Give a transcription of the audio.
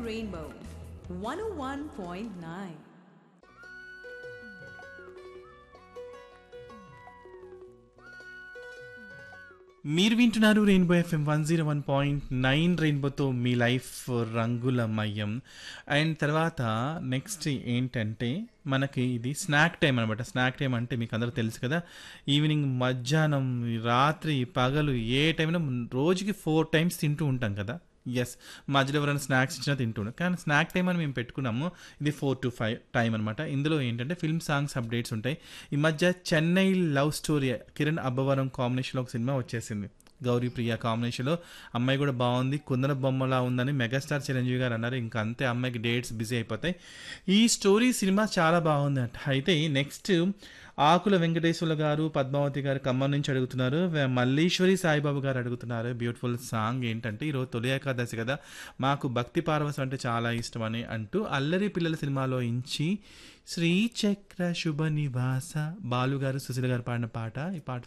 Rainbow 101.9. మీరు వింటున్నారు rainbow FM one zero one point nine రెయిన్బోతో మీ లైఫ్ రంగులమయం అండ్ తర్వాత నెక్స్ట్ ఏంటంటే మనకి ఇది స్నాక్ టైం అనమాట స్నాక్ టైం అంటే మీకు అందరూ తెలుసు కదా ఈవినింగ్ మధ్యాహ్నం రాత్రి పగలు ఏ టైంలో రోజుకి ఫోర్ టైమ్స్ తింటూ ఉంటాం కదా ఎస్ మధ్యలో ఎవరైనా స్నాక్స్ ఇచ్చినా తింటుండే కానీ స్నాక్ టైం అని మేము పెట్టుకున్నాము ఇది ఫోర్ టు ఫైవ్ టైం అనమాట ఇందులో ఏంటంటే ఫిల్మ్ సాంగ్స్ అప్డేట్స్ ఉంటాయి ఈ మధ్య చెన్నై లవ్ స్టోరీ కిరణ్ అబ్బవరం కాంబినేషన్లో ఒక సినిమా వచ్చేసింది గౌరీ ప్రియ కాంబినేషన్లో అమ్మాయి కూడా బాగుంది కుందన బొమ్మలా ఉందని మెగాస్టార్ చిరంజీవి గారు అన్నారు ఇంకా అంతే అమ్మాయికి డేట్స్ బిజీ అయిపోతాయి ఈ స్టోరీ సినిమా చాలా బాగుంది అంట అయితే నెక్స్ట్ ఆకుల వెంకటేశ్వర్ల గారు పద్మావతి గారు ఖమ్మం నుంచి అడుగుతున్నారు వే- మల్లీశ్వరి సాయిబాబు గారు అడుగుతున్నారు బ్యూటిఫుల్ సాంగ్ ఏంటంటే ఈరోజు తొలి ఏకాదశి కదా మాకు భక్తి పార్వసం అంటే చాలా ఇష్టం అని అంటూ అల్లరి పిల్లల సినిమాలో ఇంచి శ్రీచక్ర శుభ నివాస బాలు గారు సుశీల గారు పాడిన పాట ఈ పాట